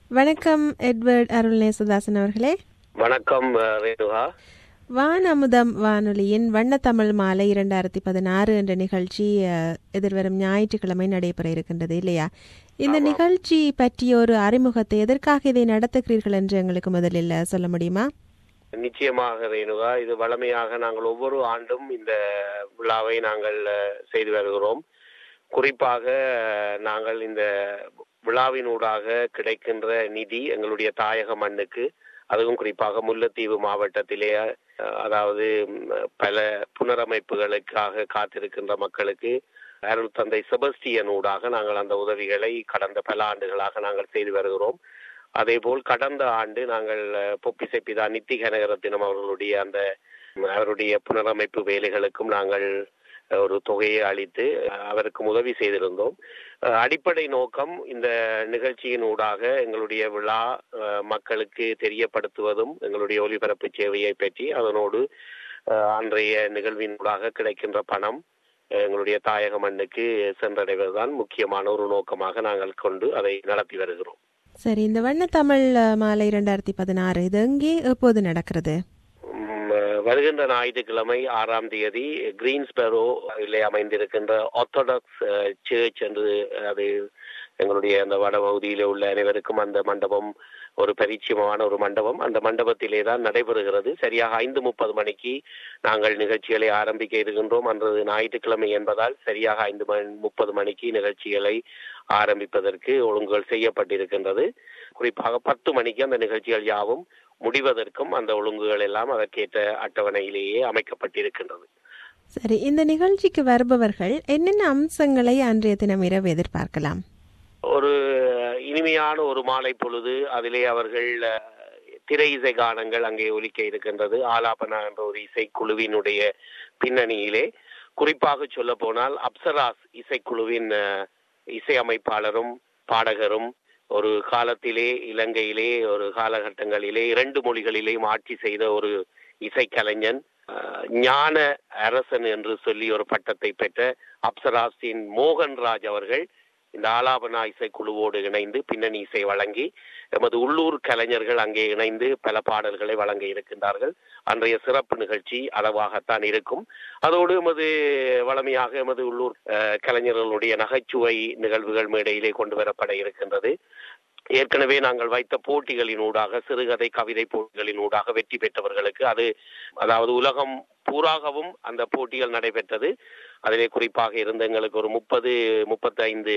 வணக்கம் எட்வர்ட் அருள்நேசதாசன் அவர்களே வணக்கம் அஹ், ரேணுகா வான் அமுதம் வானொலியின் வண்ணத்தமிழ் மாலை இரண்டாயிரத்தி பதினாறு என்ற நிகழ்ச்சி அஹ், எதிர்வரும் ஞாயிற்றுக்கிழமை நடைபெற இருக்கின்றது இல்லையா இந்த நிகழ்ச்சி பற்றிய ஒரு அறிமுகத்தை எதற்காக இதை நடத்துகிறீர்கள் என்று எங்களுக்கு முதலில் சொல்ல முடியுமா நிச்சயமாக ரேணுகா இது வளமையாக நாங்கள் ஒவ்வொரு ஆண்டும் இந்த விழாவை நாங்கள் அஹ், செய்து வருகிறோம் குறிப்பாக அஹ், நாங்கள் இந்த விழாவினூடாக கிடைக்கின்ற நிதி எங்களுடைய தாயக மண்ணுக்கு அதுவும் குறிப்பாக முல்லைத்தீவு மாவட்டத்திலே அஹ், அதாவது ம், பல புனரமைப்புகளுக்காக காத்திருக்கின்ற மக்களுக்கு அருள் தந்தை செபஸ்டியன் ஊடாக நாங்கள் அந்த உதவிகளை கடந்த பல ஆண்டுகளாக நாங்கள் செய்து வருகிறோம் அதேபோல் கடந்த ஆண்டு நாங்கள் அஹ், பொப்பிசை பிதா நித்தி கனகரத்தினம் அவர்களுடைய அந்த ம், அவருடைய புனரமைப்பு வேலைகளுக்கும் நாங்கள் அஹ், ஒரு தொகையை அளித்து அஹ், அவருக்கு உதவி செய்திருந்தோம் அஹ், அடிப்படை நோக்கம் இந்த நிகழ்ச்சியின் ஊடாக எங்களுடைய விழா அஹ், மக்களுக்கு தெரியப்படுத்துவதும் எங்களுடைய ஒலிபரப்பு சேவையை பற்றி அதனோடு அஹ், அன்றைய நிகழ்வின் ஊடாக கிடைக்கின்ற பணம் அஹ், எங்களுடைய தாயக மண்ணுக்கு சென்றடைவதுதான் முக்கியமான ஒரு நோக்கமாக நாங்கள் கொண்டு அதை நடத்தி வருகிறோம் சரி இந்த வண்ணத்தமிழ் அஹ், மாலை இரண்டாயிரத்தி பதினாறு இது எங்கே எப்போது நடக்கிறது உம், அஹ், வருகின்ற ஞாயிற்றுக்கிழமை ஆறாம் தேதி கிரீன்ஸ்பெரோ இலே அமைந்திருக்கின்ற ஆர்த்தடாக்ஸ் சர்ச் என்று அது எங்களுடைய அந்த வடபகுதியிலே உள்ள அனைவருக்கும் அந்த மண்டபம் ஒரு பரிச்சயமான ஒரு மண்டபம் அந்த மண்டபத்திலே தான் நடைபெறுகிறது சரியாக ஐந்து முப்பது மணிக்கு நாங்கள் நிகழ்ச்சிகளை ஆரம்பிக்க இருக்கின்றோம் அன்றது ஞாயிற்றுக்கிழமை என்பதால் சரியாக ஐந்து மணி முப்பது மணிக்கு நிகழ்ச்சிகளை ஆரம்பிப்பதற்கு ஒழுங்குகள் செய்யப்பட்டிருக்கின்றது குறிப்பாக பத்து மணிக்கு அந்த நிகழ்ச்சிகள் யாவும் முடிவதற்கும் அந்த ஒழுங்குகள் எல்லாம் அதற்கேற்ற அட்டவணையிலேயே அமைக்கப்பட்டிருக்கின்றது சரி இந்த நிகழ்ச்சிக்கு வருபவர்கள் என்னென்ன அம்சங்களை அன்றைய தினம் இரவு எதிர்பார்க்கலாம் ஒரு இனிமையான ஒரு மாலை பொழுது அதிலே அவர்கள் அஹ், திரை இசை கானங்கள் அங்கே ஒலிக்க இருக்கின்றது ஆலாபனா என்ற ஒரு இசைக்குழுவினுடைய பின்னணியிலே குறிப்பாக சொல்ல போனால் அப்சராஸ் இசைக்குழுவின் அஹ், இசையமைப்பாளரும் பாடகரும் ஒரு காலத்திலே இலங்கையிலே ஒரு காலகட்டங்களிலே இரண்டு மொழிகளிலேயும் ஆட்சி செய்த ஒரு இசைக்கலைஞன் அஹ், ஞான அரசன் என்று சொல்லி ஒரு பட்டத்தை பெற்ற அப்சராஸின் மோகன்ராஜ் அவர்கள் இந்த ஆலாபனா இசைக்குழுவோடு இணைந்து பின்னணி இசை வழங்கி எமது உள்ளூர் கலைஞர்கள் அங்கே இணைந்து பல பாடல்களை வழங்க இருக்கின்றார்கள் அன்றைய சிறப்பு நிகழ்ச்சி அளவாகத்தான் இருக்கும் அதோடு எமது வளமையாக எமது உள்ளூர் அஹ், கலைஞர்களுடைய நகைச்சுவை நிகழ்வுகள் மேடையிலே கொண்டு வரப்பட இருக்கின்றது ஏற்கனவே நாங்கள் வைத்த போட்டிகளின் ஊடாக சிறுகதை கவிதை போட்டிகளின் ஊடாக வெற்றி பெற்றவர்களுக்கு அது அதாவது உலகம் பூராகவும் அந்த போட்டிகள் நடைபெற்றது அதிலே குறிப்பாக இருந்த எங்களுக்கு ஒரு முப்பது முப்பத்தைந்து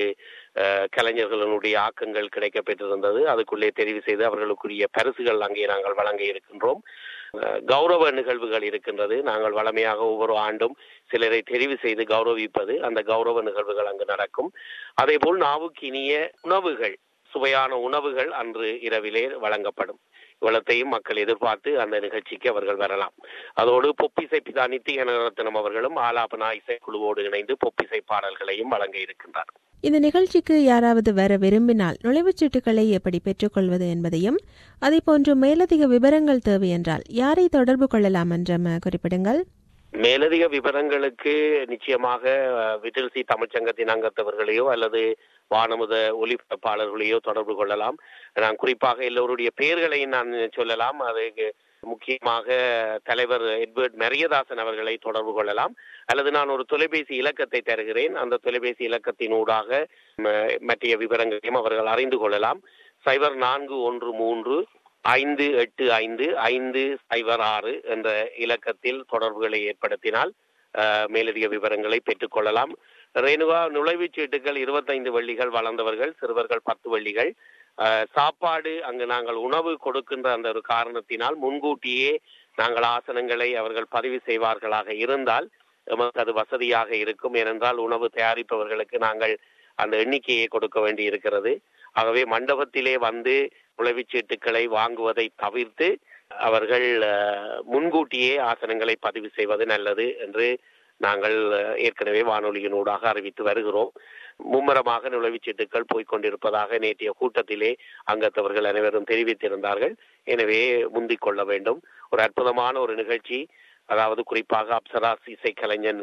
கலைஞர்களுடைய ஆக்கங்கள் கிடைக்கப் பெற்றிருந்தது அதுக்குள்ளே தெரிவு செய்து அவர்களுக்குரிய பரிசுகள் அங்கே நாங்கள் வழங்க இருக்கின்றோம் அஹ், கௌரவ நிகழ்வுகள் இருக்கின்றது நாங்கள் வளமையாக ஒவ்வொரு ஆண்டும் சிலரை தெரிவு செய்து கௌரவிப்பது அந்த கௌரவ நிகழ்வுகள் அங்கு நடக்கும் அதேபோல் நாவுக்கு இனிய உணவுகள் சுவையான உணவுகள் அன்று இரவிலே வழங்கப்படும் இவ்வளத்தையும் மக்கள் எதிர்பார்த்து அந்த நிகழ்ச்சிக்கு அவர்கள் வரலாம் அதோடு பொப்பிசை பிதா நித்திய நரத்தினம் அவர்களும் ஆலாபனா இசைக்குழுவோடு இணைந்து பொப்பிசை பாடல்களையும் வழங்க இருக்கின்றார் இந்த நிகழ்ச்சிக்கு யாராவது வர விரும்பினால் நுழைவுச் சீட்டுகளை எப்படி பெற்றுக்கொள்வது என்பதையும் அதே போன்று மேலதிக விவரங்கள் தேவை என்றால் யாரை தொடர்பு கொள்ளலாம் என்றும் அஹ், குறிப்பிடுங்கள் மேலதிக விவரங்களுக்கு நிச்சயமாக அஹ், விட்டில் சி தமிழ்ச்சங்கத்தின் அங்கத்தவர்களையோ அல்லது வானமுத ஒலிபரப்பாளர்களையோ தொடர்பு கொள்ளலாம் நான் குறிப்பாக எல்லோருடைய பெயர்களையும் நான் சொல்லலாம் அதுக்கு முக்கியமாக தலைவர் எட்வர்ட் மெரியதாசன் அவர்களை தொடர்பு கொள்ளலாம் அல்லது நான் ஒரு தொலைபேசி இலக்கத்தை தருகிறேன் அந்த தொலைபேசி இலக்கத்தின் ஊடாக ம- மற்றைய விவரங்களையும் அவர்கள் அறிந்து கொள்ளலாம் சைபர் நான்கு ஒன்று மூன்று ஐந்து எட்டு ஐந்து ஐந்து சைபர் ஆறு என்ற இலக்கத்தில் தொடர்புகளை ஏற்படுத்தினால் அஹ், மேலதிக விவரங்களை பெற்றுக்கொள்ளலாம் ரேணுகா நுழைவுச் சீட்டுகள் இருபத்தைந்து வள்ளிகள் வளர்ந்தவர்கள் சிறுவர்கள் பத்து வள்ளிகள் அஹ், சாப்பாடு அங்கு நாங்கள் உணவு கொடுக்கின்ற அந்த ஒரு காரணத்தினால் முன்கூட்டியே நாங்கள் ஆசனங்களை அவர்கள் பதிவு செய்வார்களாக இருந்தால் நமக்கு அது வசதியாக இருக்கும் ஏனென்றால் உணவு தயாரிப்பவர்களுக்கு நாங்கள் அந்த எண்ணிக்கையை கொடுக்க வேண்டி இருக்கிறது ஆகவே மண்டபத்திலே வந்து நுழைவுச் சீட்டுக்களை வாங்குவதை தவிர்த்து அவர்கள் அஹ், முன்கூட்டியே ஆசனங்களை பதிவு செய்வது நல்லது என்று நாங்கள் அஹ், ஏற்கனவே வானொலியினூடாக அறிவித்து வருகிறோம் மும்மரமாக நுழைவுச் சீட்டுக்கள் போய்க் கொண்டிருப்பதாக நேற்றைய கூட்டத்திலே அங்கத்தவர்கள் அனைவரும் தெரிவித்திருந்தார்கள் எனவே முந்திக் கொள்ள வேண்டும் ஒரு அற்புதமான ஒரு நிகழ்ச்சி அதாவது குறிப்பாக அப்சராஸ் இசைக்கலைஞன்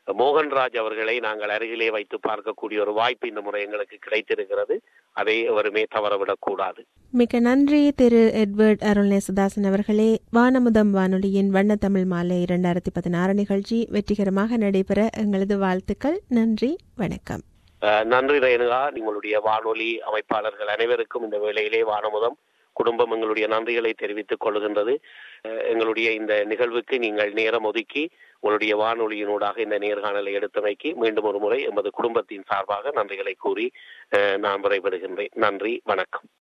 மோகன்ராஜ் அவர்களை நாங்கள் அருகிலே வைத்து பார்க்கக்கூடிய ஒரு வாய்ப்பு இந்த முறை எங்களுக்கு கிடைத்திருக்கிறது அதை எவருமே தவறவிடக் கூடாது மிக்க நன்றி திரு எட்வர்ட் அருள்நேசதாசன் அவர்களே வானமுதம் வானொலியின் வண்ண தமிழ் மாலை இரண்டாயிரத்தி பதினாறு நிகழ்ச்சி வெற்றிகரமாக நடைபெற எங்களது வாழ்த்துக்கள் நன்றி வணக்கம் நன்றி ரேணுகா உங்களுடைய வானொலி அமைப்பாளர்கள் அனைவருக்கும் இந்த வேளையிலே வானமுதம் குடும்பம் எங்களுடைய நன்றிகளை தெரிவித்துக் கொள்கின்றது எங்களுடைய இந்த நிகழ்வுக்கு நீங்கள் நேரம் ஒதுக்கி உங்களுடைய வானொலியினூடாக இந்த நேர்காணலை எடுத்தமைக்கு மீண்டும் ஒரு முறை எமது குடும்பத்தின் சார்பாக நன்றிகளை கூறி நான் விடைபெறுகின்றேன் நன்றி வணக்கம்